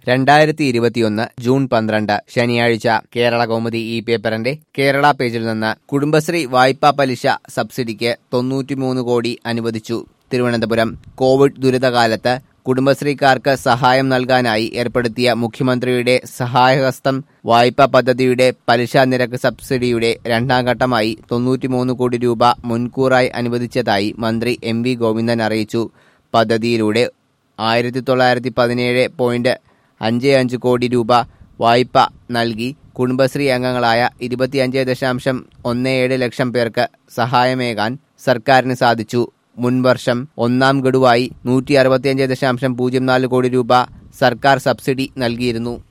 രണ്ടായിരത്തി ഇരുപത്തിയൊന്ന് ജൂൺ പന്ത്രണ്ട് ശനിയാഴ്ച കേരള കൗമുദി ഈ പേപ്പറിന്റെ കേരള പേജിൽ നിന്ന് കുടുംബശ്രീ വായ്പാ പലിശ സബ്സിഡിക്ക് തൊണ്ണൂറ്റിമൂന്ന് കോടി അനുവദിച്ചു തിരുവനന്തപുരം കോവിഡ് ദുരിതകാലത്ത് കുടുംബശ്രീക്കാർക്ക് സഹായം നൽകാനായി ഏർപ്പെടുത്തിയ മുഖ്യമന്ത്രിയുടെ സഹായഹസ്തം വായ്പാ പദ്ധതിയുടെ പലിശ നിരക്ക് സബ്സിഡിയുടെ രണ്ടാം ഘട്ടമായി തൊണ്ണൂറ്റിമൂന്ന് കോടി രൂപ മുൻകൂറായി അനുവദിച്ചതായി മന്ത്രി എം വി ഗോവിന്ദൻ അറിയിച്ചു പദ്ധതിയിലൂടെ ആയിരത്തി തൊള്ളായിരത്തി പതിനേഴ് പോയിന്റ് അഞ്ച് അഞ്ച് കോടി രൂപ വായ്പ നൽകി കുടുംബശ്രീ അംഗങ്ങളായ ഇരുപത്തിയഞ്ച് ദശാംശം ഒന്ന് ഏഴ് ലക്ഷം പേർക്ക് സഹായമേകാൻ സർക്കാരിന് സാധിച്ചു മുൻവർഷം ഒന്നാം ഗഡുവായി നൂറ്റി അറുപത്തിയഞ്ച് ദശാംശം പൂജ്യം നാല് കോടി രൂപ സർക്കാർ സബ്സിഡി നൽകിയിരുന്നു